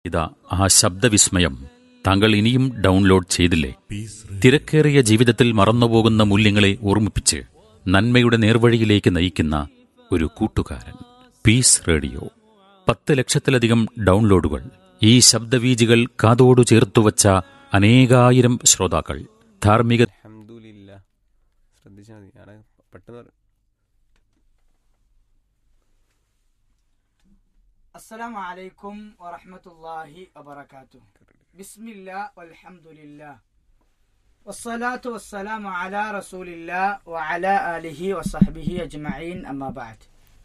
ഇതാ ആ ശബ്ദവിസ്മയം താങ്കൾ ഇനിയും ഡൗൺലോഡ് ചെയ്തില്ലേ തിരക്കേറിയ ജീവിതത്തിൽ മറന്നുപോകുന്ന മൂല്യങ്ങളെ ഓർമ്മിപ്പിച്ച് നന്മയുടെ നേർവഴിയിലേക്ക് നയിക്കുന്ന ഒരു കൂട്ടുകാരൻ പീസ് റേഡിയോ പത്ത് ലക്ഷത്തിലധികം ഡൗൺലോഡുകൾ ഈ ശബ്ദവീജികൾ കാതോടു ചേർത്തുവച്ച അനേകായിരം ശ്രോതാക്കൾ ധാർമ്മിക അൽഹംദുലില്ല ശ്രദ്ധിച്ചാൽ മതി ഞാൻ പെട്ടെന്ന് പറ- السلام عليكم ورحمة الله وبركاته بسم الله والحمد لله والصلاة والسلام على رسول الله وعلى آله وصحبه أجمعين أما بعد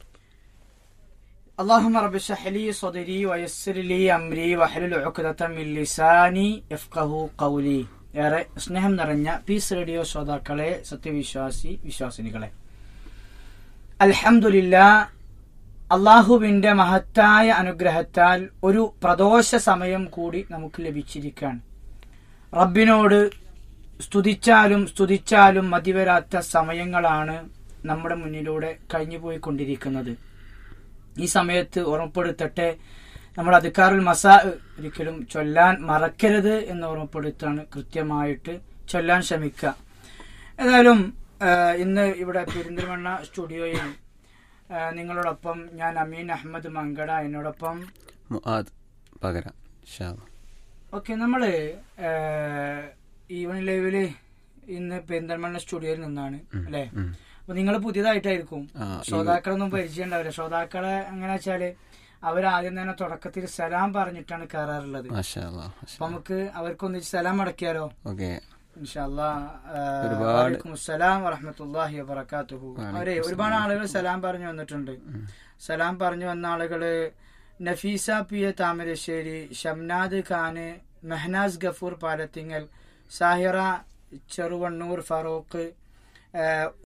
اللهم رب اشرح لي صدري ويسر لي أمري واحلل عقدة من لساني يفقه قولي ഏറെ സ്നേഹം നിറഞ്ഞ പീസ് റേഡിയോ ശ്രോതാക്കളെ സത്യവിശ്വാസി വിശ്വാസിനികളെ അൽഹംദുലില്ലാ അള്ളാഹുവിന്റെ മഹത്തായ അനുഗ്രഹത്താൽ ഒരു പ്രദോഷ സമയം കൂടി നമുക്ക് ലഭിച്ചിരിക്കുകയാണ് റബ്ബിനോട് സ്തുതിച്ചാലും സ്തുതിച്ചാലും മതിവരാത്ത സമയങ്ങളാണ് നമ്മുടെ മുന്നിലൂടെ കഴിഞ്ഞുപോയിക്കൊണ്ടിരിക്കുന്നത് ഈ സമയത്ത് ഓർമ്മപ്പെടുത്തട്ടെ നമ്മൾ അധികാറുൽ മസാ ഒരിക്കലും ചൊല്ലാൻ മറക്കരുത് എന്ന് ഓർമ്മപ്പെടുത്താണ് കൃത്യമായിട്ട് ചൊല്ലാൻ ശ്രമിക്കുക ഏതായാലും ആ, ഇന്ന് ഇവിടെ പെരിന്തൽമണ്ണ സ്റ്റുഡിയോയിൽ ആ, നിങ്ങളോടൊപ്പം ഞാൻ അമീൻ അഹമ്മദ് മങ്കട എന്നോടൊപ്പം മുആദ് പകര ഇൻഷാ അല്ലാ. ഓക്കെ നമ്മള് ഈവൻ ലൈവില് ഇന്ന് പെരിന്തൽമണ്ണ സ്റ്റുഡിയോയിൽ നിന്നാണ് അല്ലെ ഉം. അപ്പൊ നിങ്ങൾ പുതിയതായിട്ടായിരിക്കും ആ, ഈ- ശ്രോതാക്കളൊന്നും പരിചയം ഉണ്ടാവില്ല ശ്രോതാക്കളെ എങ്ങനെ വെച്ചാല് അവരാദ്യം തന്നെ തുടക്കത്തിൽ സലാം പറഞ്ഞിട്ടാണ് കയറാറുള്ളത് മാഷാ അല്ലാ, മാഷാ അപ്പൊ നമുക്ക് അവർക്കൊന്ന് സലാം അടക്കിയാലോ ഓക്കെ ഇൻഷാല്ലാ ഒരുപാട് വലൈക്കും അസ്സലാം വറഹമത്തുല്ലാഹി വബറകാതുഹു വലൈക്കും അവരെ ഒരുപാട് ആളുകൾ സലാം പറഞ്ഞു വന്നിട്ടുണ്ട് സലാം പറഞ്ഞു വന്ന ആളുകള് നഫീസ പി എ താമരശ്ശേരി ഷംനാദ് ഖാന് മെഹനാസ് ഗഫൂർ പാലത്തിങ്ങൽ സാഹിറ ചെറുവണ്ണൂർ ഫറൂഖ് ആ,